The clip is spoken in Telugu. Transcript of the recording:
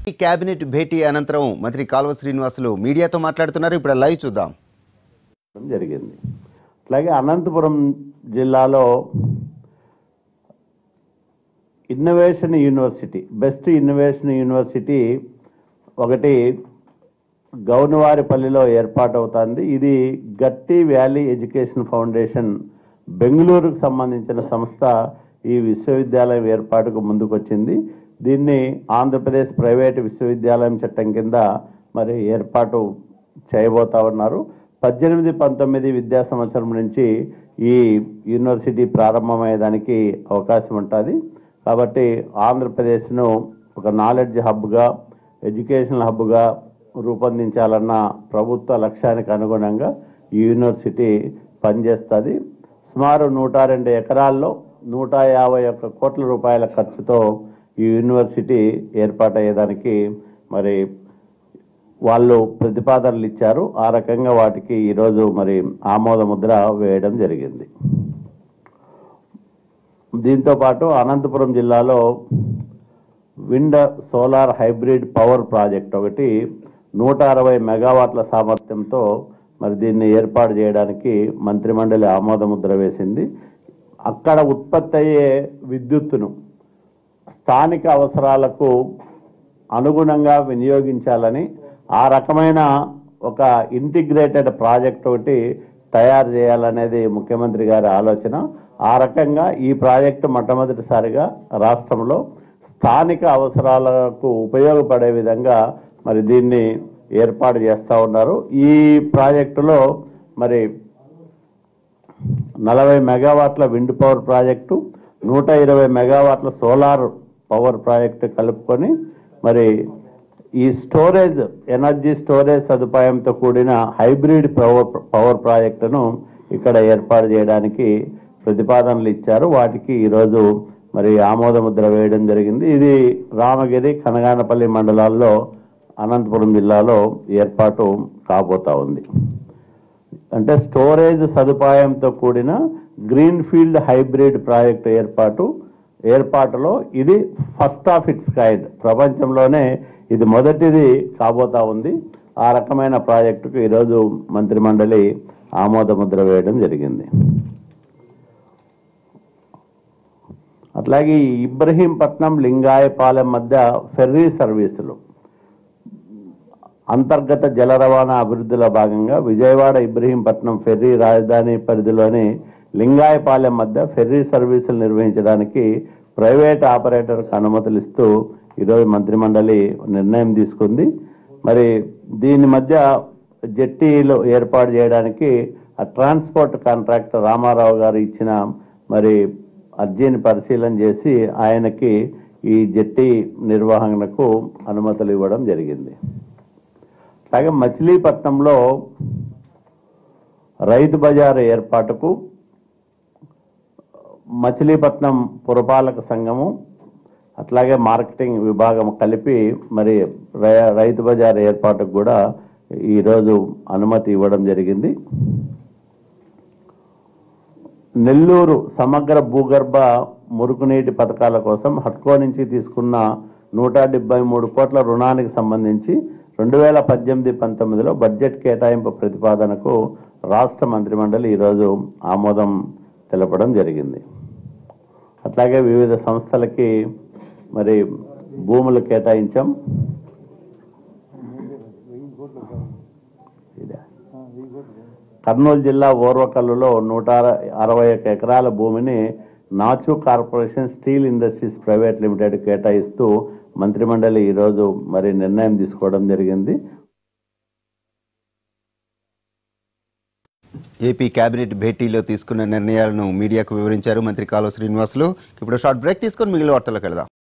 ఈ కేబినెట్ భేటీ అనంతరం మంత్రి కాల్వ శ్రీనివాసులు మీడియాతో మాట్లాడుతున్నారు ఇప్పుడు ఆ లైవ్ చూద్దాం జరిగింది అట్లాగే అనంతపురం జిల్లాలో innovation university best innovation university ఒకటి గౌనవారిపల్లిలో ఏర్పాటవుతుంది ఇది గట్టి వ్యాలీ ఎడ్యుకేషన్ ఫౌండేషన్ బెంగళూరుకు సంబంధించిన సంస్థ ఈ విశ్వవిద్యాలయం ఏర్పాటుకు ముందుకొచ్చింది దీన్ని ఆంధ్రప్రదేశ్ ప్రైవేటు విశ్వవిద్యాలయం చట్టం కింద మరి ఏర్పాటు చేయబోతా ఉన్నారు పద్దెనిమిది పంతొమ్మిది విద్యా సంవత్సరం నుంచి ఈ యూనివర్సిటీ ప్రారంభమయ్యేదానికి అవకాశం ఉంటుంది కాబట్టి ఆంధ్రప్రదేశ్ను ఒక నాలెడ్జ్ హబ్గా ఎడ్యుకేషనల్ హబ్గా రూపొందించాలన్న ప్రభుత్వ లక్ష్యానికి అనుగుణంగా ఈ యూనివర్సిటీ పనిచేస్తుంది సుమారు నూట రెండు ఎకరాల్లో నూట యాభై ఒక్క కోట్ల రూపాయల ఖర్చుతో ఈ యూనివర్సిటీ ఏర్పాటయ్యేదానికి మరి వాళ్ళు ప్రతిపాదనలు ఇచ్చారు ఆ రకంగా వాటికి ఈరోజు మరి ఆమోద ముద్ర వేయడం జరిగింది దీంతో పాటు అనంతపురం జిల్లాలో wind solar hybrid power project ఒకటి నూట అరవై మెగావాట్ల సామర్థ్యంతో మరి దీన్ని ఏర్పాటు చేయడానికి మంత్రిమండలి ఆమోద ముద్ర వేసింది అక్కడ ఉత్పత్తి అయ్యే విద్యుత్తును స్థానిక అవసరాలకు అనుగుణంగా వినియోగించాలని ఆ రకమైన ఒక ఇంటిగ్రేటెడ్ ప్రాజెక్ట్ ఒకటి తయారు చేయాలనేది ముఖ్యమంత్రి గారి ఆలోచన ఆ రకంగా ఈ ప్రాజెక్టు మొట్టమొదటిసారిగా రాష్ట్రంలో స్థానిక అవసరాలకు ఉపయోగపడే విధంగా మరి దీన్ని ఏర్పాటు చేస్తూ ఉన్నారు ఈ ప్రాజెక్టులో మరి నలభై మెగావాట్ల విండ్ పవర్ ప్రాజెక్టు నూట ఇరవై మెగావాట్ల సోలార్ పవర్ ప్రాజెక్టు కలుపుకొని మరి ఈ స్టోరేజ్ ఎనర్జీ స్టోరేజ్ సదుపాయంతో కూడిన హైబ్రిడ్ పవర్ పవర్ ప్రాజెక్టును ఇక్కడ ఏర్పాటు చేయడానికి ప్రతిపాదనలు ఇచ్చారు వాటికి ఈరోజు మరి ఆమోద ముద్ర వేయడం జరిగింది ఇది రామగిరి కనగానపల్లి మండలాల్లో అనంతపురం జిల్లాలో ఏర్పాటు కాబోతా ఉంది అంటే స్టోరేజ్ సదుపాయంతో కూడిన గ్రీన్ ఫీల్డ్ హైబ్రిడ్ ప్రాజెక్టు ఏర్పాటు ఏర్పాటులో ఇది ఫస్ట్ ఆఫ్ ఇట్స్ కైండ్ ప్రపంచంలోనే ఇది మొదటిది కాబోతా ఉంది ఆ రకమైన ప్రాజెక్టుకు ఈరోజు మంత్రిమండలి ఆమోద ముద్ర వేయడం జరిగింది అట్లాగే ఈ ఇబ్రహీంపట్నం లింగాయపాలెం మధ్య ఫెర్రీ సర్వీసులు అంతర్గత జల రవాణా అభివృద్ధిలో భాగంగా విజయవాడ ఇబ్రహీంపట్నం ఫెర్రీ రాజధాని పరిధిలోని లింగాయపాలెం మధ్య ఫెర్రీ సర్వీసులు నిర్వహించడానికి ప్రైవేట్ ఆపరేటర్కు అనుమతులు ఇస్తూ ఈరోజు మంత్రిమండలి నిర్ణయం తీసుకుంది మరి దీని మధ్య జెట్టీలు ఏర్పాటు చేయడానికి ఆ ట్రాన్స్పోర్ట్ కాంట్రాక్టర్ రామారావు గారు ఇచ్చిన మరి అర్జీని పరిశీలన చేసి ఆయనకి ఈ జెట్టి నిర్వహణకు అనుమతులు ఇవ్వడం జరిగింది అలాగే మచిలీపట్నంలో రైతు బజారు ఏర్పాటుకు మచిలీపట్నం పురపాలక సంఘము అట్లాగే మార్కెటింగ్ విభాగం కలిపి మరి రై- రైతు బజార్ ఏర్పాటుకు కూడా ఈరోజు అనుమతి ఇవ్వడం జరిగింది నెల్లూరు సమగ్ర భూగర్భ మురుగునీటి పథకాల కోసం హట్కో నుంచి తీసుకున్న నూట డెబ్బై మూడు కోట్ల రుణానికి సంబంధించి రెండు వేల పద్దెనిమిది పంతొమ్మిదిలో బడ్జెట్ కేటాయింపు ప్రతిపాదనకు రాష్ట్ర మంత్రిమండలి ఈరోజు ఆమోదం తెలపడం జరిగింది అట్లాగే వివిధ సంస్థలకి మరి భూములు కేటాయించాం ఇదే. కర్నూలు జిల్లా ఓర్వకల్లులో నూట అర- అరవై ఒక్క ఎకరాల భూమిని Nachu corporation steel industries private limited కేటాయిస్తూ మంత్రిమండలి ఈరోజు మరి నిర్ణయం తీసుకోవడం జరిగింది ఏపీ కేబినెట్ భేటీలో తీసుకున్న నిర్ణయాలను మీడియాకు వివరించారు మంత్రి కాలువ శ్రీనివాసులు ఇప్పుడు షార్ట్ బ్రేక్ తీసుకొని మిగిలిన వార్తలకు వెళదాం